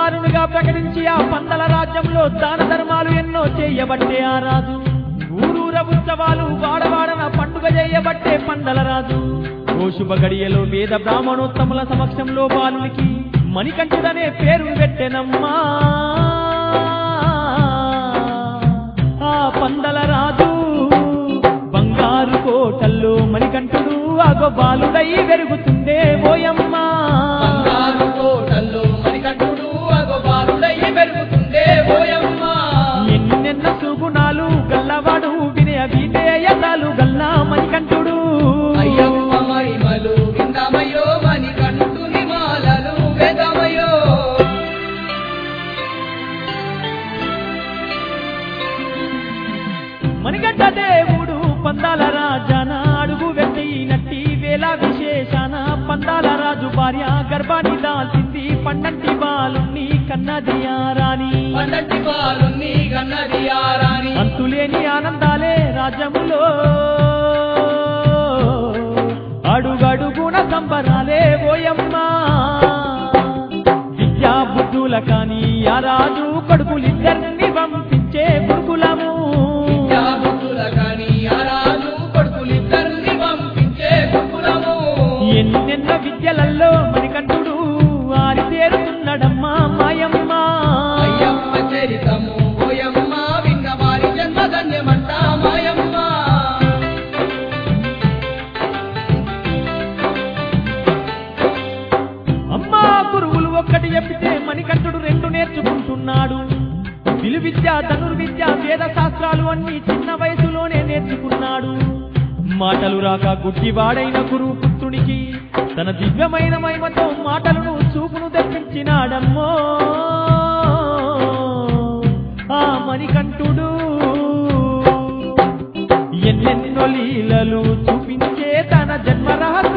కుమారునిగా ప్రకటించి ఆ పందల రాజ్యంలో దాన ధర్మాలు ఎన్నో చేయబట్టే ఆ రాజు ఊరూర ఉత్సవాలు వాడవాడన పండుగ చేయబట్టే పందల రాజు ఓ శుభ గడియలో వేద బ్రాహ్మణోత్తముల సమక్షంలో బాలునికి మణికంఠుడనే పేరు పెట్టెనమ్మా ఆ పందల రాజు బంగారు కోటల్లో మణికంఠుడు అగో బాలుడై వెరుగుతుండే ఓయమ్మా బంగారు కోటల్లో మణికంఠుడు అగోబాలుడై పెరుగుతుండే ఓయమ్మ ఎన్నెన్న సుగుణాలు గల్లవాడు వినయ విధేయతలు గల్లా మణికంఠుడు అయ్యప్ప మహిమలు విందమయో మణికంఠుని మాలలు వేదమయో మణిగడ్డ దేవుడు పందాల రాజాన అడుగు వెట్టినట్టి వేళ విశేషాన పందాల రాజు భార్య గర్భాన్ని దాల్చింది పండంటి బాలుని కన్నది ఆ రాణి పండంటి బాలుని గన్నది ఆరాని అంతులేని ఆనందాలే రాజ్యములో అడుగడుగున సంబరాలే ఓయమ్మా విద్యా బుద్ధుల కాని ఆ రాజు కొడుకులిద్దరిని పంపించే గురుకులము విద్యాబుద్ధుల కాని ఆ రాజు కొడుకులిద్దరిని పంపించే గురుకులము ఎన్నెన్నో విద్యలలో మణికంఠుడు ఆరితేరుతున్నాడమ్మా మాయమ్మ అయ్యప్ప చరితము ఓయమ్మ విన్న వారి జన్మధన్యమంట మాయమ్మ అమ్మా గురువులు ఒక్కటి చెప్పితే మణికంఠుడు రెండు నేర్చుకుంటున్నాడు విలువిద్య ధనుర్విద్య వేద శాస్త్రాలు అన్ని చిన్న వయసులోనే నేర్చుకున్నాడు మాటలు రాక గుడ్డివాడైన గురువు పుత్రునికి తన దివ్యమైన మహిమతో మాటలను చూపును తెప్పించినాడమ్మో ఆ మణికంఠుడు ఎన్నెన్నో లీలలు చూపించే తన జన్మ రహస్య